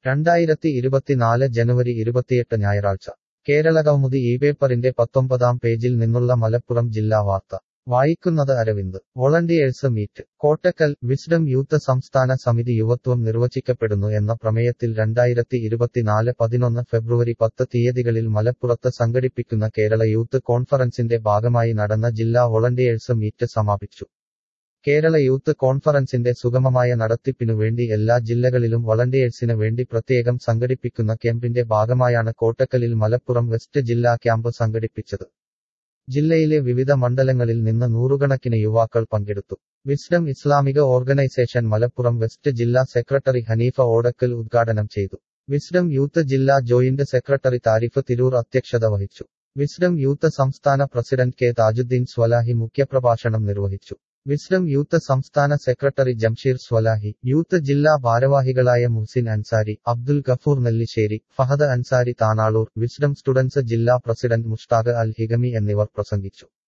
രണ്ടായിരത്തി ഇരുപത്തിനാല് ജനുവരി ഇരുപത്തിയെട്ട് ഞായറാഴ്ച കേരള കൗമുദി ഈ പേപ്പറിന്റെ പത്തൊമ്പതാം പേജിൽ നിന്നുള്ള മലപ്പുറം ജില്ലാ വാർത്ത വായിക്കുന്നത് Aravind volunteers meet Kottakkal wisdom youth സംസ്ഥാന സമിതി യുവത്വം നിർവചിക്കപ്പെടുന്നു എന്ന പ്രമേയത്തിൽ രണ്ടായിരത്തി ഇരുപത്തിനാല് പതിനൊന്ന് ഫെബ്രുവരി പത്ത് തീയതികളിൽ മലപ്പുറത്ത് സംഘടിപ്പിക്കുന്ന കേരള യൂത്ത് കോൺഫറൻസിന്റെ ഭാഗമായി നടന്ന ജില്ലാ വോളണ്ടിയേഴ്സ് മീറ്റ് സമാപിച്ചു കേരള യൂത്ത് കോൺഫറൻസിന്റെ സുഗമമായ നടത്തിപ്പിനു വേണ്ടി എല്ലാ ജില്ലകളിലും വളണ്ടിയേഴ്സിന് വേണ്ടി പ്രത്യേകം സംഘടിപ്പിക്കുന്ന ക്യാമ്പിന്റെ ഭാഗമായാണ് കോട്ടക്കലിൽ മലപ്പുറം വെസ്റ്റ് ജില്ലാ ക്യാമ്പ് സംഘടിപ്പിച്ചത് ജില്ലയിലെ വിവിധ മണ്ഡലങ്ങളിൽ നിന്ന് നൂറുകണക്കിന് യുവാക്കൾ പങ്കെടുത്തു വിസ്ഡം ഇസ്ലാമിക ഓർഗനൈസേഷൻ മലപ്പുറം വെസ്റ്റ് ജില്ലാ സെക്രട്ടറി ഹനീഫ ഓടക്കൽ ഉദ്ഘാടനം ചെയ്തു വിസ്ഡം യൂത്ത് ജില്ലാ ജോയിന്റ് സെക്രട്ടറി താരിഫ് തിരൂർ അധ്യക്ഷത വഹിച്ചു വിസ്ഡം യൂത്ത് സംസ്ഥാന പ്രസിഡന്റ് കെ താജുദ്ദീൻ സ്വലാഹി മുഖ്യപ്രഭാഷണം നിർവഹിച്ചു വിസ്ഡം യൂത്ത് സംസ്ഥാന സെക്രട്ടറി ജംഷീർ സ്വലാഹി യൂത്ത് ജില്ലാ ഭാരവാഹികളായ മുഹ്സിൻ അൻസാരി അബ്ദുൽ ഗഫൂർ നെല്ലിശ്ശേരി ഫഹദ് അൻസാരി താനാളൂർ വിസ്ഡം സ്റ്റുഡൻസ് ജില്ലാ പ്രസിഡന്റ് മുഷ്താഖ് അൽ ഹിഗമി എന്നിവർ പ്രസംഗിച്ചു